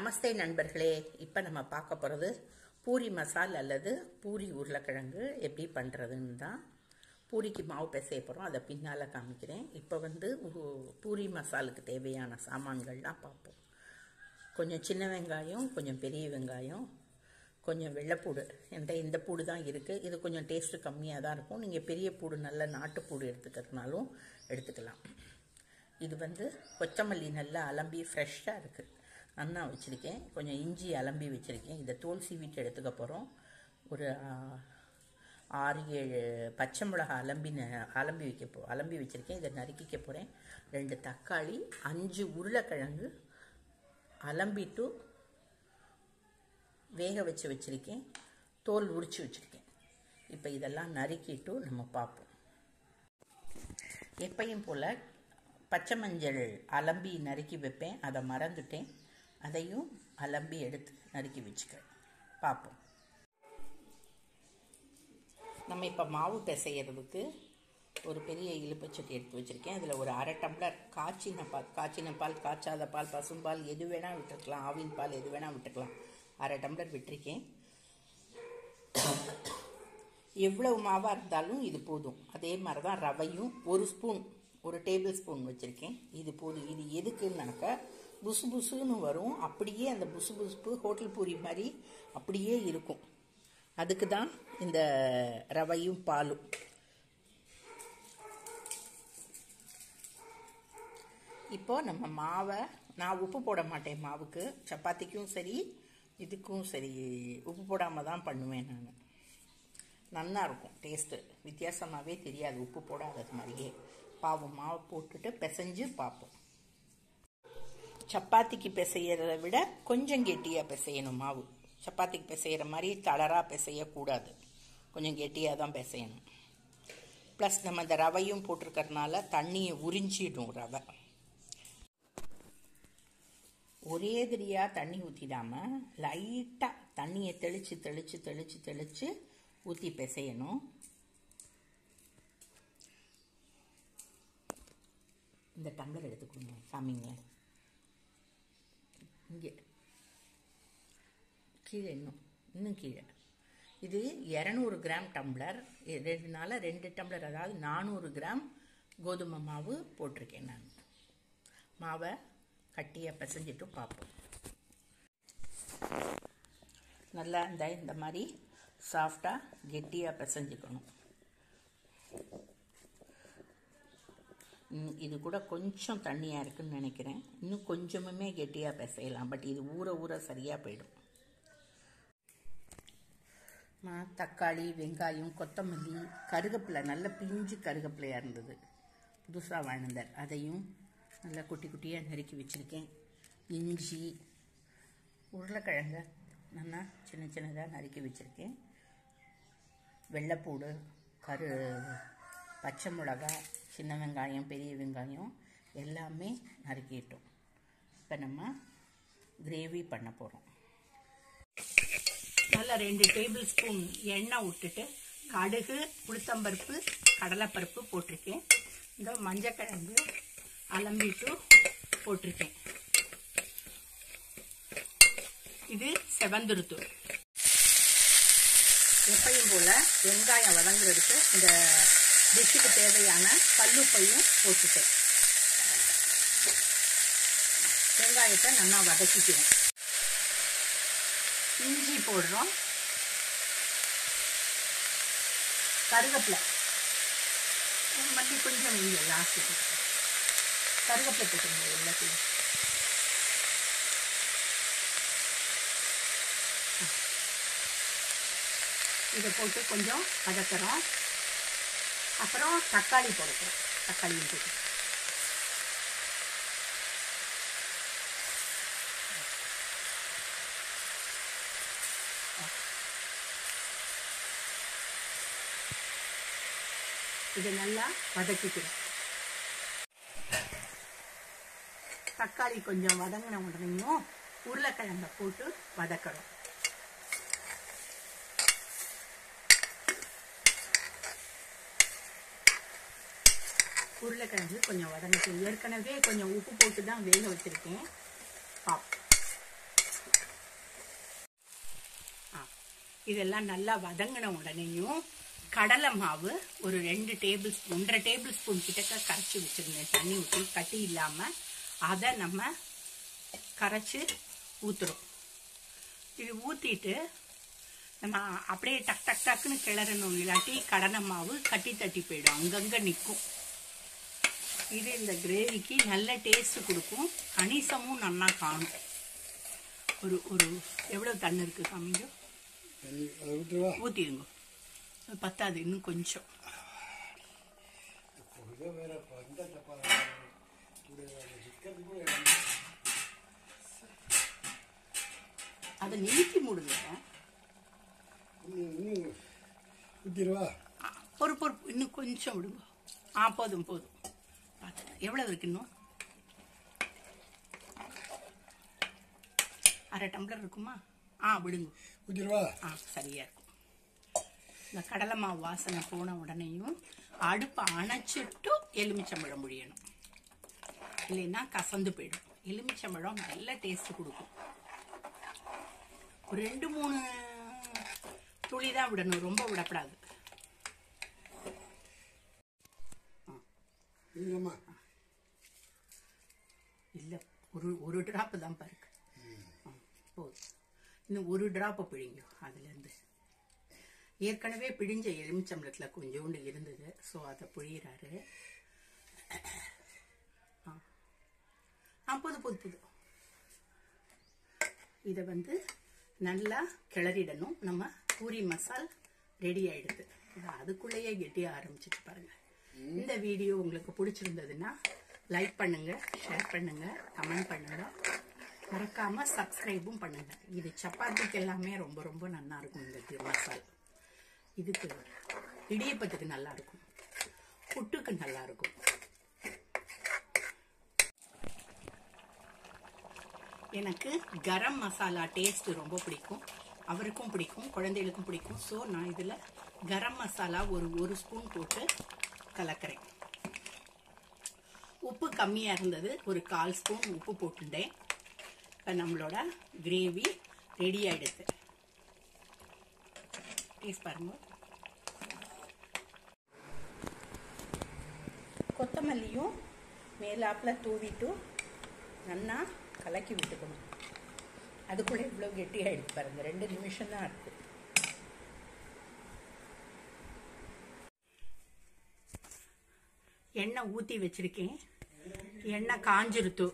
நமஸ்தே நண்பர்களே இப்போ நம்ம பார்க்க போகிறது பூரி மசால் அல்லது பூரி உருளைக்கிழங்கு எப்படி பண்ணுறதுன்னு தான் பூரிக்கு மாவு பிசைய போகிறோம் அதை பின்னால் காமிக்கிறேன் இப்போ வந்து உ- பூரி மசாலுக்கு தேவையான சாமான்கள்லாம் பார்ப்போம் கொஞ்சம் சின்ன வெங்காயம் கொஞ்சம் பெரிய வெங்காயம் கொஞ்சம் வெள்ளைப்பூடு என்கிட்ட இந்த பூடு தான் இருக்குது இது கொஞ்சம் டேஸ்ட்டு கம்மியாக தான் இருக்கும் நீங்கள் பெரிய பூடு நல்ல நாட்டுப்பூடு எடுத்துக்கிறதுனாலும் எடுத்துக்கலாம் இது வந்து கொத்தமல்லி நல்லா அலம்பி ஃப்ரெஷ்ஷாக இருக்குது நன்னா வச்சுருக்கேன் கொஞ்சம் இஞ்சி அலம்பி வச்சுருக்கேன் இதை தோல் சீவிட்டு எடுத்துக்க போகிறோம் ஒரு ஆ, ஆறு ஏழு பச்சை மிளகா அலம்பி ந- அலம்பி வைக்க போ அலம்பி வச்சுருக்கேன் இதை நறுக்கிக்க போகிறேன் ரெண்டு தக்காளி அஞ்சு உருளைக்கிழங்கு அலம்பிட்டு வேக வச்சு வச்சுருக்கேன் தோல் உரிச்சு வச்சுருக்கேன் இப்போ இதெல்லாம் நறுக்கிட்டு நம்ம பார்ப்போம் எப்பயும் போல் பச்சை மஞ்சள் அலம்பி நறுக்கி வைப்பேன் அதை மறந்துட்டேன் அதையும் அலம்பி எடுத்து நறுக்கி வச்சுக்கிறேன் பார்ப்போம் நம்ம இப்போ மாவு பிசைகிறதுக்கு ஒரு பெரிய இலுப்பச்சட்டி எடுத்து வச்சுருக்கேன் அதில் ஒரு அரை டம்ளர் காய்ச்சின பால் காய்ச்சின பால் காய்ச்சாத பால் பசும்பால் எது வேணால் விட்டுருக்கலாம் ஆவின் பால் எது வேணால் விட்டுக்கலாம் அரை டம்ளர் விட்டிருக்கேன் எவ்வளவு மாவாக இருந்தாலும் இது போதும் அதே மாதிரி தான் ரவையும் ஒரு ஸ்பூன் ஒரு டேபிள் ஸ்பூன் வச்சுருக்கேன் இது போதும் இது எதுக்குன்னாக்கா புசு புசுன்னு வரும் அப்படியே அந்த புசு புசுப்பு ஹோட்டல் பூரி மாதிரி அப்படியே இருக்கும் அதுக்கு தான் இந்த ரவையும் பாலும் இப்போ நம்ம மாவை நான் உப்பு போட மாட்டேன் மாவுக்கு சப்பாத்திக்கும் சரி இதுக்கும் சரி உப்பு போடாமல் தான் பண்ணுவேன் நான் நல்லா இருக்கும் டேஸ்ட்டு வித்தியாசமாகவே தெரியாது உப்பு போடாதது மாதிரியே பாவம் மாவு போட்டுட்டு பிசைஞ்சு பார்ப்போம் சப்பாத்திக்கு பிசையறத விட கொஞ்சம் கெட்டியாக பிசையணும் மாவு சப்பாத்திக்கு பிசையிற மாதிரி தளராக பிசையக்கூடாது கொஞ்சம் கெட்டியாக தான் பிசையணும் ப்ளஸ் நம்ம இந்த ரவையும் போட்டிருக்கறனால தண்ணியை உறிஞ்சிடும் ரவை ஒரே திரியாக தண்ணி ஊற்றிடாம லைட்டாக தண்ணியை தெளித்து தெளித்து தெளித்து தெளித்து ஊற்றி பிசையணும் இந்த டம்ளர் எடுத்துக்கோங்க காமிங்களேன் இங்கே கீழே இன்னும் இன்னும் கீழே இது இரநூறு கிராம் டம்ளர் ரெண்டுனால ரெண்டு டம்ளர் அதாவது நானூறு கிராம் கோதுமை மாவு போட்டிருக்கேன் நான் மாவை கட்டியாக பிசைஞ்சிட்டு பார்ப்போம் நல்லா இந்த இந்த மாதிரி சாஃப்டாக கெட்டியாக பிசைஞ்சுக்கணும் ம், இது கூட கொஞ்சம் தண்ணியாக இருக்குன்னு நினைக்கிறேன் இன்னும் கொஞ்சமுமே கெட்டியாக பிசையலாம் பட் இது ஊற ஊற சரியாக போயிடும் நான் தக்காளி வெங்காயம் கொத்தமல்லி கருகப்பிலை நல்ல பிஞ்சு கருகப்பிலையாக இருந்தது புதுசாக வாழ்ந்தார் அதையும் நல்லா குட்டி குட்டியாக நறுக்கி வச்சுருக்கேன் இஞ்சி உருளைக்கிழங்க நல்லா சின்ன சின்னதாக நறுக்கி வச்சுருக்கேன் வெள்ளைப்பூடு கரு பச்சை மிளகா சின்ன வெங்காயம் பெரிய வெங்காயம் எல்லாமே நறுக்கிட்டோம் இப்போ நம்ம கிரேவி பண்ண போகிறோம் நல்லா ரெண்டு டேபிள் ஸ்பூன் எண்ணெய் விட்டுட்டு கடுகு உளுத்தம்பருப்பு கடலைப்பருப்பு போட்டிருக்கேன் இந்த மஞ்சக்கிழங்கு அலம்பிட்டு போட்டிருக்கேன் இது செவந்துருத்து எப்பயும் போல வெங்காயம் வதங்குறதுக்கு இந்த டிஷ்ஷுக்கு தேவையான கல்லுப்பையும் போட்டுட்டேன் வெங்காயத்தை நல்லா வதக்கிக்கிறோம் இஞ்சி போடுறோம் கருவேப்பிலை மல்லி கொஞ்சம் இங்கே லாஸ்ட்டுக்கு கருவேப்பிலை போட்டுருங்க எல்லாத்தையும் இதை போட்டு கொஞ்சம் வதக்குறோம் அப்புறம் தக்காளி போடுறோம் தக்காளியும் போட்டு இதை நல்லா வதக்கிக்கிறோம் தக்காளி கொஞ்சம் வதங்கின உடனேயும் உருளைக்கிழங்க போட்டு வதக்கிறோம் உருளைக்கிழங்கு கொஞ்சம் வதங்கிட்டு ஏற்கனவே கொஞ்சம் உப்பு போட்டு தான் வேக வச்சிருக்கேன் பாப் இதெல்லாம் நல்லா வதங்கின உடனேயும் கடலை மாவு ஒரு ரெண்டு டேபிள் ஸ்பூன் ஒன்றரை டேபிள் ஸ்பூன் கிட்டக்க கரைச்சி வச்சிருந்தேன் தண்ணி ஊற்றி கட்டி இல்லாமல் அதை நம்ம கரைச்சி ஊற்றுறோம் இது ஊற்றிட்டு நம்ம அப்படியே டக் டக் டக்குன்னு கிளறணும் இல்லாட்டி கடலை மாவு கட்டி தட்டி போயிடும் அங்கங்கே நிற்கும் இது இந்த கிரேவிக்கு நல்ல டேஸ்ட் கொடுக்கும் கணிசமும் நல்லா காணும் ஒரு ஒரு எவ்வளோ தண்ணி இருக்குது காமிங்க தண்ணி அதை விட்டுருவா ஊற்றிடுங்க பத்தாது இன்னும் கொஞ்சம் இதை வேற பந்த டப்பா கூட சிக்கன் கூட அதை நிறுத்தி மூடுங்க இன்னும் இன்னும் ஊற்றிடுவா ஆ, பொறு பொறு இன்னும் கொஞ்சம் விடுங்க ஆ போதும் போதும் பார்த்து எவ்வளோ இருக்கு இன்னும் அரை டம்ளர் இருக்குமா ஆ விடுங்க ஊற்றிடுவா ஆ சரியா இருக்கும் இந்த கடலை மாவு வாசனை போன உடனேயும் அடுப்பை அணைச்சிட்டு எலுமிச்சம்பழம் முடியணும் இல்லைன்னா கசந்து போயிடும் எலுமிச்சம்பழம் நல்ல டேஸ்ட் கொடுக்கும் ஒரு ரெண்டு மூணு துளி தான் விடணும் ரொம்ப விடக்கூடாது இல்லைம்மா இல்லை ஒரு ஒரு ட்ராப்பு தான் பாருங்க ஆ, போதும் இன்னும் ஒரு ட்ராப்பு பிழிங்க அதுலேருந்து ஏற்கனவே பிழிஞ்ச எலுமிச்சம்பளத்தில் கொஞ்சோண்டு இருந்தது ஸோ அதை புழியிறாரு ஆ ஆ புது புது புது இதை வந்து நல்லா கிளறிடணும் நம்ம பூரி மசால் ரெடி ஆயிடுது இது அதுக்குள்ளேயே கெட்டிய ஆரம்பிச்சிட்டு பாருங்க இந்த வீடியோ உங்களுக்கு பிடிச்சிருந்ததுன்னா லைக் பண்ணுங்க ஷேர் பண்ணுங்க கமெண்ட் பண்ணுங்க மறக்காம சப்ஸ்கிரைபும் பண்ணுங்க இது சப்பாத்திக்கு எல்லாமே ரொம்ப ரொம்ப நல்லா இருக்கும் இந்த கீ மசால் இதுக்கு இடியப்பத்துக்கு நல்லா இருக்கும் புட்டுக்கு நல்லா இருக்கும் எனக்கு கரம் மசாலா டேஸ்ட் ரொம்ப பிடிக்கும் அவருக்கும் பிடிக்கும் குழந்தைகளுக்கும் பிடிக்கும் ஸோ நான் இதில் கரம் மசாலா ஒரு ஒரு ஸ்பூன் போட்டு கலக்கிறேன் உப்பு கம்மியாக இருந்தது ஒரு கால் ஸ்பூன் உப்பு போட்டுட்டேன் இப்போ நம்மளோட கிரேவி ரெடி ஆயிடுது டேஸ்ட் பாருங்க கொத்தமல்லியும் மேலாப்பில் தூவிட்டு நல்லா கலக்கி விட்டுக்கணும் அதுக்குள்ளே இவ்வளோ கெட்டியாயிடுச்சு பாருங்க ரெண்டு நிமிஷம் தான் இருக்கு எண்ணெய் ஊற்றி வச்சிருக்கேன் எண்ணெய் காஞ்சிருத்து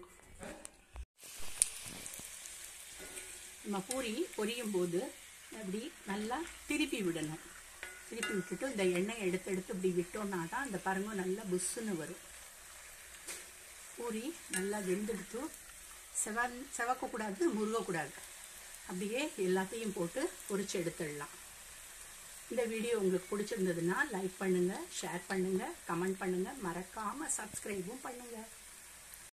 நம்ம பூரி பொரியும் போது அப்படி நல்லா திருப்பி விடணும் திருப்பி விட்டுட்டு இந்த எண்ணெயை எடுத்து எடுத்து இப்படி விட்டோம்னா தான் அந்த பாருங்க நல்லா புஷ்ஷுன்னு வரும் பூரி நல்லா வெந்தெடுத்து செவன் செவக்கக்கூடாது முருகக்கூடாது அப்படியே எல்லாத்தையும் போட்டு பொரிச்சு எடுத்துடலாம் இந்த வீடியோ உங்களுக்கு பிடிச்சிருந்ததுன்னா லைக் பண்ணுங்கள் ஷேர் பண்ணுங்கள் கமெண்ட் பண்ணுங்கள் மறக்காமல் சப்ஸ்கிரைபும் பண்ணுங்கள்